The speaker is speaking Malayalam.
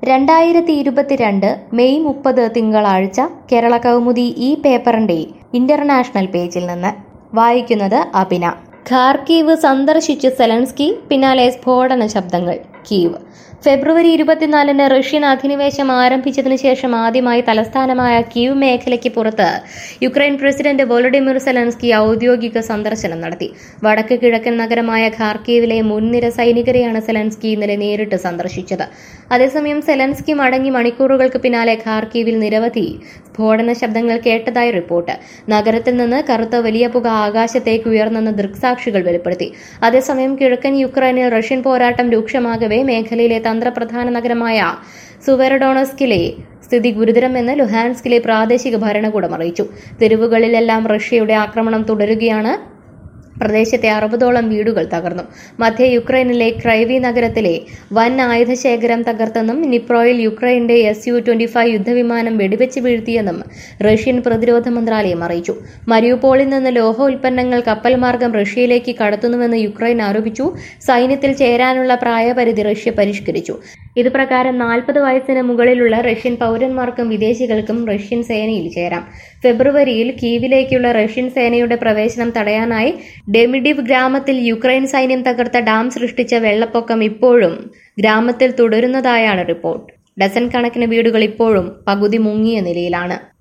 രണ്ടായിരത്തി ഇരുപത്തിരണ്ട് മെയ് മുപ്പത് തിങ്കളാഴ്ച കേരള കൗമുദി ഈ പേപ്പറിന്റെ ഇന്റർനാഷണൽ പേജിൽ നിന്ന് വായിക്കുന്നത് അഭിന ഖാർക്കീവ് സന്ദർശിച്ച് സെലൻസ്കി പിന്നാലെ സ്ഫോടന ശബ്ദങ്ങൾ കീവ് ഫെബ്രുവരി ഇരുപത്തിനാലിന് റഷ്യൻ അധിനിവേശം ആരംഭിച്ചതിനു ശേഷം ആദ്യമായി തലസ്ഥാനമായ കീവ് മേഖലയ്ക്ക് പുറത്ത് യുക്രൈൻ പ്രസിഡന്റ് വോളഡിമിർ സെലൻസ്കി ഔദ്യോഗിക സന്ദർശനം നടത്തി വടക്ക് കിഴക്കൻ നഗരമായ ഖാർക്കീവിലെ മുൻനിര സൈനികരെയാണ് സെലൻസ്കി ഇന്നലെ നേരിട്ട് സന്ദർശിച്ചത് അതേസമയം സെലൻസ്കി മടങ്ങി മണിക്കൂറുകൾക്ക് പിന്നാലെ ഖാർക്കീവിൽ നിരവധി സ്ഫോടന ശബ്ദങ്ങൾ കേട്ടതായി റിപ്പോർട്ട് നഗരത്തിൽ നിന്ന് കറുത്ത വലിയ പുക ആകാശത്തേക്ക് ഉയർന്നെന്ന് ദൃക്സാക്ഷികൾ വെളിപ്പെടുത്തി അതേസമയം കിഴക്കൻ യുക്രൈനിൽ റഷ്യൻ പോരാട്ടം രൂക്ഷമാകവേ മേഖലയിലെ തന്ത്രപ്രധാന നഗരമായ സുവെറഡോണസ്കിലെ സ്ഥിതി ഗുരുതരമെന്ന് ലുഹാൻസ്കിലെ പ്രാദേശിക ഭരണകൂടം അറിയിച്ചു തെരുവുകളിലെല്ലാം റഷ്യയുടെ ആക്രമണം തുടരുകയാണ് പ്രദേശത്തെ അറുപതോളം വീടുകൾ തകർന്നു മധ്യ യുക്രൈനിലെ ക്രൈവി നഗരത്തിലെ വൻ ആയുധശേഖരം തകർത്തെന്നും നിപ്രോയിൽ യുക്രൈന്റെ എസ് യു ട്വന്റി ഫൈവ് യുദ്ധവിമാനം വെടിവെച്ച് വീഴ്ത്തിയെന്നും റഷ്യൻ പ്രതിരോധ മന്ത്രാലയം അറിയിച്ചു മരിയുപോളിൽ നിന്ന് ലോഹ ഉൽപ്പന്നങ്ങൾ കപ്പൽ മാർഗം റഷ്യയിലേക്ക് കടത്തുന്നുവെന്ന് യുക്രൈൻ ആരോപിച്ചു സൈന്യത്തിൽ ചേരാനുള്ള പ്രായപരിധി റഷ്യ പരിഷ്കരിച്ചു ഇത് പ്രകാരം നാൽപ്പത് വയസ്സിന് മുകളിലുള്ള റഷ്യൻ പൗരന്മാർക്കും വിദേശികൾക്കും റഷ്യൻ സേനയിൽ ചേരാം ഫെബ്രുവരിയിൽ കീവിലേക്കുള്ള റഷ്യൻ സേനയുടെ പ്രവേശനം തടയാനായി ഡെമിഡിവ് ഗ്രാമത്തിൽ യുക്രൈൻ സൈന്യം തകർത്ത ഡാം സൃഷ്ടിച്ച വെള്ളപ്പൊക്കം ഇപ്പോഴും ഗ്രാമത്തിൽ തുടരുന്നതായാണ് റിപ്പോർട്ട് ഡസൻ കണക്കിന് വീടുകൾ ഇപ്പോഴും പകുതി മുങ്ങിയ നിലയിലാണ്